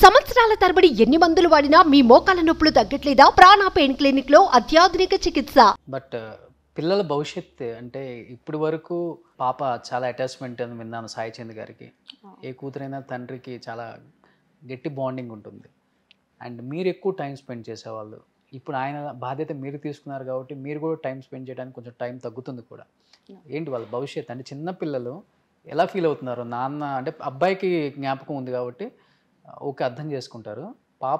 సంవత్సరాల తరబడి ఎన్ని మందులు వాడినా మీ మోకాల నొప్పులు తగ్గట్లేదా ప్రాణ పెయిన్ క్లినిక్ లో అత్యాధునిక చికిత్స బట్ పిల్లల భవిష్యత్ అంటే ఇప్పటి వరకు పాప చాలా అటాచ్మెంట్ అని విన్నాను సాయి చంద్ గారికి ఏ కూతురైనా తండ్రికి చాలా గట్టి బాండింగ్ ఉంటుంది అండ్ మీరు ఎక్కువ టైం స్పెండ్ చేసేవాళ్ళు ఇప్పుడు ఆయన బాధ్యత మీరు తీసుకున్నారు కాబట్టి మీరు కూడా టైం స్పెండ్ చేయడానికి కొంచెం టైం తగ్గుతుంది కూడా ఏంటి వాళ్ళ భవిష్యత్ అంటే చిన్న పిల్లలు ఎలా ఫీల్ అవుతున్నారు నాన్న అంటే అబ్బాయికి జ్ఞాపకం ఉంది కాబట్టి ఓకే అర్థం చేసుకుంటారు పాప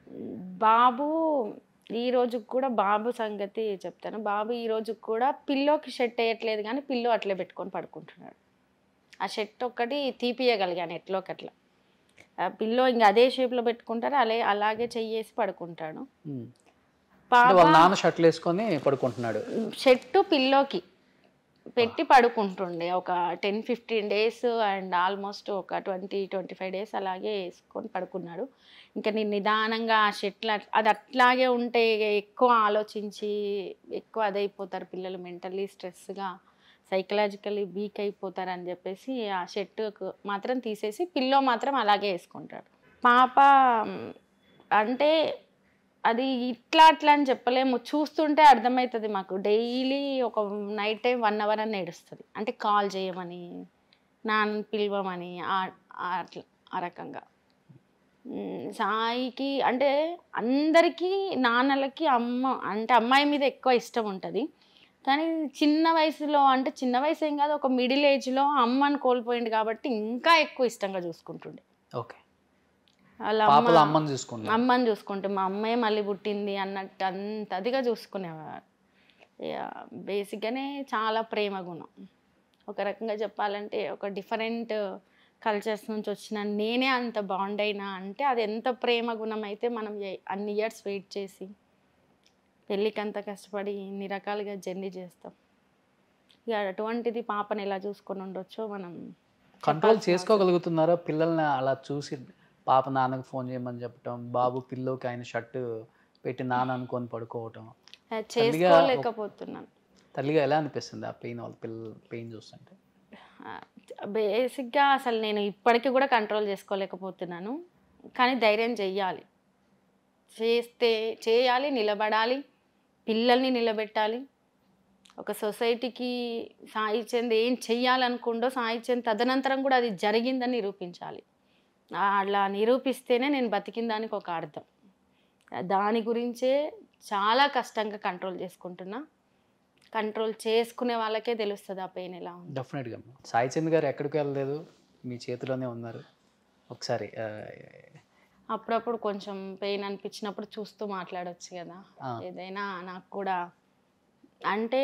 బాబు ఈ రోజుకి కూడా బాబు సంగతి చెప్తాను బాబు ఈ రోజుకి కూడా పిల్లోకి షెట్ వేయట్లేదు కానీ పిల్లో అట్లే పెట్టుకొని పడుకుంటున్నాడు ఆ షెట్ ఒక్కటి తీపియగలిగాను ఎట్లోకి అట్లా ఆ పిల్లో ఇంకా అదే షేప్లో పెట్టుకుంటారు అలే అలాగే చెయ్యేసి పడుకుంటాడు ఉమ్. అంటే వాళ్ళ పాప నాన్న షర్ట్లు వేసుకొని పడుకుంటున్నాడు షెట్టు పిల్లోకి పెట్టి పడుకుంటుండే ఒక ten fifteen days and almost ఒక ట్వంటీ ట్వంటీ ఫైవ్ డేస్ అలాగే వేసుకొని పడుకున్నాడు ఇంకా నేను నిదానంగా ఆ షెట్లు అట్- అది అట్లాగే ఉంటే ఎక్కువ ఆలోచించి ఎక్కువ అదైపోతారు పిల్లలు మెంటల్లీ స్ట్రెస్గా సైకలాజికల్లీ వీక్ అయిపోతారు అని చెప్పేసి ఆ షర్ట్ మాత్రం తీసేసి పిల్లో మాత్రం అలాగే వేసుకుంటాడు పాప మ్, అంటే అది ఇట్లా అట్లా అని చెప్పలేము చూస్తుంటే అర్థమవుతుంది మాకు డైలీ ఒక నైట్ టైం వన్ అవర్ అని ఏడుస్తుంది అంటే కాల్ చేయమని నాన్న పిలవమని ఆ- ఆ అట్లా ఆ రకంగా ఉమ్, సాయికి అంటే అందరికీ నాన్నలకి అమ్మ అంటే అమ్మాయి మీద ఎక్కువ ఇష్టం ఉంటుంది కానీ చిన్న వయసులో అంటే చిన్న వయసు ఏం కాదు ఒక మిడిల్ ఏజ్లో అమ్మని కోల్పోయింది కాబట్టి ఇంకా ఎక్కువ ఇష్టంగా చూసుకుంటుండే ఓకే వాళ్ళ పాపల అమ్మ అమ్మని చూసుకుంటారు అమ్మని చూసుకుంటే మా అమ్మాయి మళ్ళీ పుట్టింది అన్నట్టు అంత అదిగా చూసుకునేవారు బేసిక్గానే చాలా ప్రేమ గుణం ఒక రకంగా చెప్పాలంటే ఒక డిఫరెంట్ కల్చర్స్ నుంచి వచ్చిన నేనే అంత బాండ్ అయినా అంటే అది ఎంత ప్రేమ గుణం అయితే మనం ఏ- అన్ని ఇయర్స్ వెయిట్ చేసి పెళ్ళికి అంత కష్టపడి ఇన్ని రకాలుగా జర్నీ చేస్తాం ఇక అటువంటిది పాపని ఎలా చూసుకొని ఉండొచ్చో మనం కంట్రోల్ చేసుకోగలుగుతున్నారా పిల్లల్ని అలా చూసి పాప నాన్నకు ఫోన్ చేయమని చెప్పటం బాబు పిల్లోకి ఆయన షర్ట్ పెట్టి నాన్న అనుకొని పడుకోవటం అది చేసుకోలేకపోతున్నాను తల్లిగా ఎలా అనిపిస్తుంది ఆ పెయిన్ వాళ్ళ పిల్లల పెయిన్ చూస్తుంటే బేసిక్గా అసలు నేను ఇప్పటికీ కూడా కంట్రోల్ చేసుకోలేకపోతున్నాను కానీ ధైర్యం చెయ్యాలి చేస్తే చేయాలి నిలబడాలి పిల్లల్ని నిలబెట్టాలి ఒక సొసైటీకి సాయి చంద్ ఏం చెయ్యాలనుకుండో సాయి చంద్ తదనంతరం కూడా అది జరిగిందని నిరూపించాలి అలా నిరూపిస్తేనే నేను బతికిన దానికి ఒక అర్థం దాని గురించే చాలా కష్టంగా కంట్రోల్ చేసుకుంటున్నా కంట్రోల్ చేసుకునే వాళ్ళకే తెలుస్తుంది ఆ పెయిన్ ఎలా ఉంది డెఫినెట్గా సాయి చంద్ గారు ఎక్కడికి వెళ్ళలేదు మీ చేతిలోనే ఉన్నారు ఒకసారి ఆ, అప్పుడప్పుడు కొంచెం పెయిన్ అనిపించినప్పుడు చూస్తూ మాట్లాడొచ్చు కదా ఆ. ఏదైనా నాకు కూడా అంటే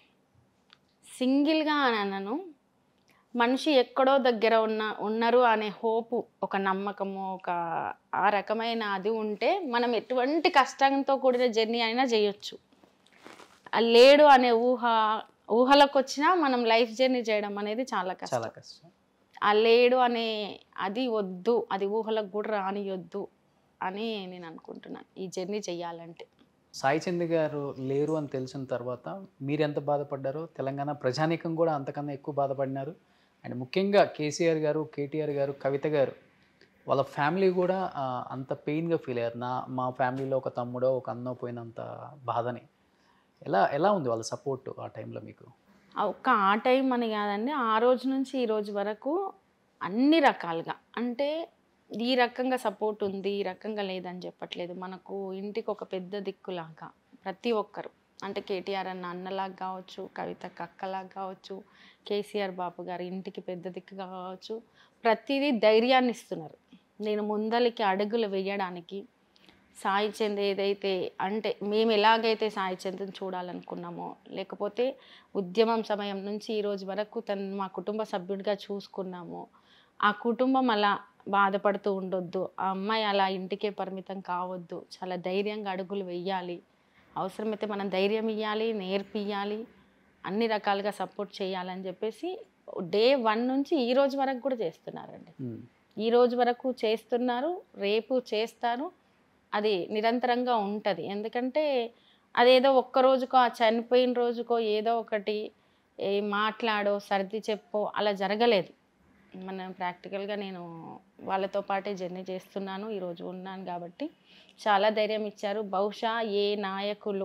సింగిల్గా అని అన్నాను మనిషి ఎక్కడో దగ్గర ఉన్న ఉన్నారు అనే హోపు ఒక నమ్మకము ఒక ఆ రకమైన అది ఉంటే మనం ఎటువంటి కష్టంతో కూడిన జర్నీ అయినా చేయొచ్చు ఆ లేడు అనే ఊహ ఊహలకు వచ్చినా మనం లైఫ్ జర్నీ చేయడం అనేది చాలా కష్టం చాలా కష్టం ఆ లేడు అనే అది వద్దు అది ఊహలకు కూడా రానియొద్దు అని నేను అనుకుంటున్నాను ఈ జర్నీ చెయ్యాలంటే సాయి చంద్ గారు లేరు అని తెలిసిన తర్వాత మీరు ఎంత బాధపడ్డారో తెలంగాణ ప్రజానీకం కూడా అంతకన్నా ఎక్కువ బాధపడినారు అండ్ ముఖ్యంగా కేసీఆర్ గారు కేటీఆర్ గారు కవిత గారు వాళ్ళ ఫ్యామిలీ కూడా ఆ, అంత పెయిన్గా ఫీల్ అయ్యారు నా మా ఫ్యామిలీలో ఒక తమ్ముడో ఒక అన్నో పోయినంత బాధని ఎలా ఎలా ఉంది వాళ్ళ సపోర్ట్ ఆ టైంలో మీకు ఆ ఒక్క ఆ టైం అని కాదండి ఆ రోజు నుంచి ఈ రోజు వరకు అన్ని రకాలుగా అంటే ఈ రకంగా సపోర్ట్ ఉంది ఈ రకంగా లేదని చెప్పట్లేదు మనకు ఇంటికి ఒక పెద్ద దిక్కులాగా ప్రతి ఒక్కరు అంటే కేటీఆర్ అన్న అన్నలాగా కావచ్చు కవిత అక్కలాగా కావచ్చు కేసీఆర్ బాబు గారు ఇంటికి పెద్ద దిక్కుగా కావచ్చు ప్రతిదీ ధైర్యాన్ని ఇస్తున్నారు నేను ముందలికి అడుగులు వేయడానికి సాయి చంద్ ఏదైతే అంటే మేము ఎలాగైతే సాయి చంద్ని చూడాలనుకున్నామో లేకపోతే ఉద్యమం సమయం నుంచి ఈ రోజు వరకు తను మా కుటుంబ సభ్యుడిగా చూసుకున్నామో ఆ కుటుంబం అలా బాధపడుతూ ఉండొద్దు ఆ అమ్మాయి అలా ఇంటికే పరిమితం కావద్దు చాలా ధైర్యంగా అడుగులు వెయ్యాలి అవసరమైతే మనం ధైర్యం ఇవ్వాలి నేర్పియాలి అన్ని రకాలుగా సపోర్ట్ చేయాలని చెప్పేసి డే వన్ నుంచి ఈ రోజు వరకు కూడా చేస్తున్నారండి ఉమ్. ఈ రోజు వరకు చేస్తున్నారు రేపు చేస్తారు అది నిరంతరంగా ఉంటుంది ఎందుకంటే అదేదో ఒక్క రోజుకో ఆ చనిపోయిన రోజుకో ఏదో ఒకటి ఏ మాట్లాడో సర్ది చెప్పో అలా జరగలేదు మన ప్రాక్టికల్గా నేను వాళ్ళతో పాటే జర్నీ చేస్తున్నాను ఈరోజు ఉన్నాను కాబట్టి చాలా ధైర్యం ఇచ్చారు బహుశా ఏ నాయకులు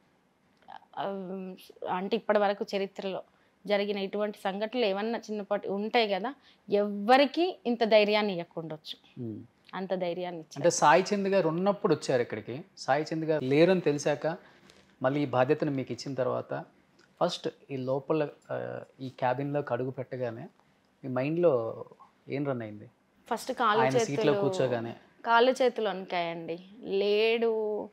ఆ, అంటే ఇప్పటి వరకు చరిత్రలో జరిగిన ఇటువంటి సంఘటనలు ఏమన్నా చిన్నపాటి ఉంటాయి కదా ఎవ్వరికి ఇంత ధైర్యాన్ని ఇవ్వకుండొచ్చు ఉమ్. అంత ధైర్యాన్ని ఇచ్చారు అంటే సాయి చంద్ గారు ఉన్నప్పుడు వచ్చారు ఇక్కడికి సాయి చంద్ గారు లేరని తెలిసాక మళ్ళీ ఈ బాధ్యతను మీకు ఇచ్చిన తర్వాత ఫస్ట్ ఈ లోపల ఆ, ఈ క్యాబిన్లోకి అడుగు పెట్టగానే మీ మైండ్లో ఏం రన్ అయింది ఫస్ట్ కాళ్ళు ఆయన సీట్లో చేతులు కూర్చోగానే కాళ్ళు చేతులు వణికాయండి లేడు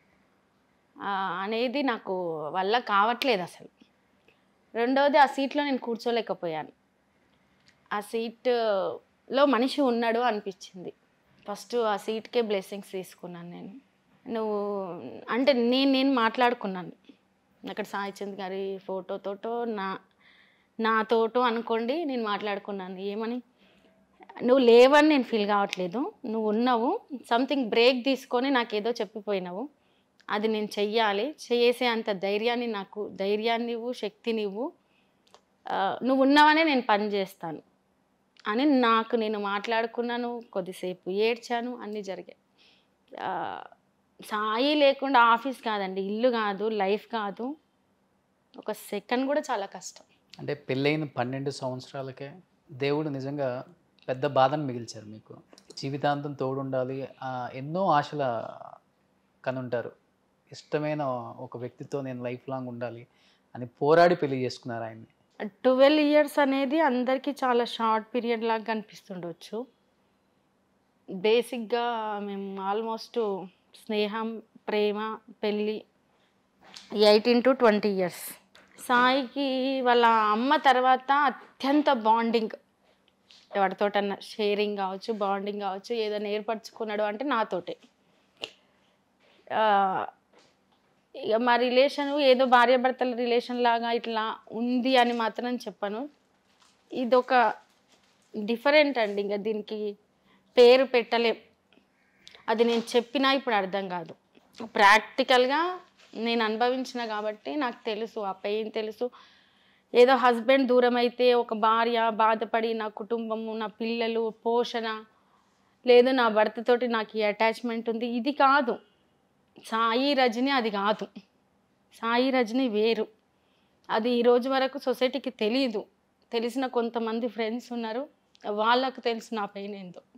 ఆ, అనేది నాకు వల్ల కావట్లేదు అసలు రెండవది ఆ సీట్లో నేను కూర్చోలేకపోయాను ఆ సీట్లో మనిషి ఉన్నాడు అనిపించింది ఫస్ట్ ఆ సీట్కే బ్లెస్సింగ్స్ తీసుకున్నాను నేను నువ్వు అంటే నేను నేను మాట్లాడుకున్నాను అక్కడ సాయి చంద్ గారి ఫోటోతోటో నా నాతోటో అనుకోండి నేను మాట్లాడుకున్నాను ఏమని నువ్వు లేవని నేను ఫీల్ కావట్లేదు నువ్వు ఉన్నావు సంథింగ్ బ్రేక్ తీసుకొని నాకు ఏదో చెప్పిపోయినావు అది నేను చెయ్యాలి చేసే అంత ధైర్యాన్ని నాకు ధైర్యాన్ని ఇవ్వు శక్తిని ఇవ్వు ఆ, నువ్వు ఉన్నావనే నేను పని చేస్తాను అని నాకు నేను మాట్లాడుకున్నాను కొద్దిసేపు ఏడ్చాను అన్నీ జరిగాయి ఆ, సాయి లేకుండా ఆఫీస్ కాదండి ఇల్లు కాదు లైఫ్ కాదు ఒక సెకండ్ కూడా చాలా కష్టం అంటే పెళ్ళైన పన్నెండు సంవత్సరాలకే దేవుడు నిజంగా పెద్ద బాధను మిగిల్చారు మీకు జీవితాంతం తోడుండాలి ఆ, ఎన్నో ఆశల కనుంటారు ఇష్టమైన ఒక వ్యక్తితో నేను లైఫ్ లాంగ్ ఉండాలి అని పోరాడి పెళ్లి చేసుకున్నారు ఆయన్ని ట్వెల్వ్ ఇయర్స్ అనేది అందరికీ చాలా షార్ట్ పీరియడ్ లాగా కనిపిస్తుండొచ్చు బేసిక్గా మేము ఆల్మోస్ట్ స్నేహం ప్రేమ పెళ్ళి ఎయిటీన్ టు ట్వంటీ ఇయర్స్ సాయికి వాళ్ళ అమ్మ తర్వాత అత్యంత బాండింగ్ ఎవరితోటన్నా షేరింగ్ కావచ్చు బాండింగ్ కావచ్చు ఏదైనా ఏర్పరచుకున్నాడు అంటే నాతోటే ఆ, ఇక మా రిలేషన్ ఏదో భార్యాభర్తల రిలేషన్ లాగా ఇట్లా ఉంది అని మాత్రం చెప్పను ఇదొక డిఫరెంట్ అండి ఇంకా దీనికి పేరు పెట్టలేం అది నేను చెప్పినా ఇప్పుడు అర్థం కాదు ప్రాక్టికల్గా నేను అనుభవించిన కాబట్టి నాకు తెలుసు ఆ పెయిన్ తెలుసు ఏదో హస్బెండ్ దూరం అయితే ఒక భార్య బాధపడి నా కుటుంబము నా పిల్లలు పోషణ లేదు నా భర్తతోటి నాకు ఈ అటాచ్మెంట్ ఉంది ఇది కాదు సాయి రజని అది కాదు సాయి రజని వేరు అది ఈ రోజు వరకు సొసైటీకి తెలియదు తెలిసిన కొంతమంది ఫ్రెండ్స్ ఉన్నారు వాళ్ళకు తెలుసు నా పెయిన్ ఏందో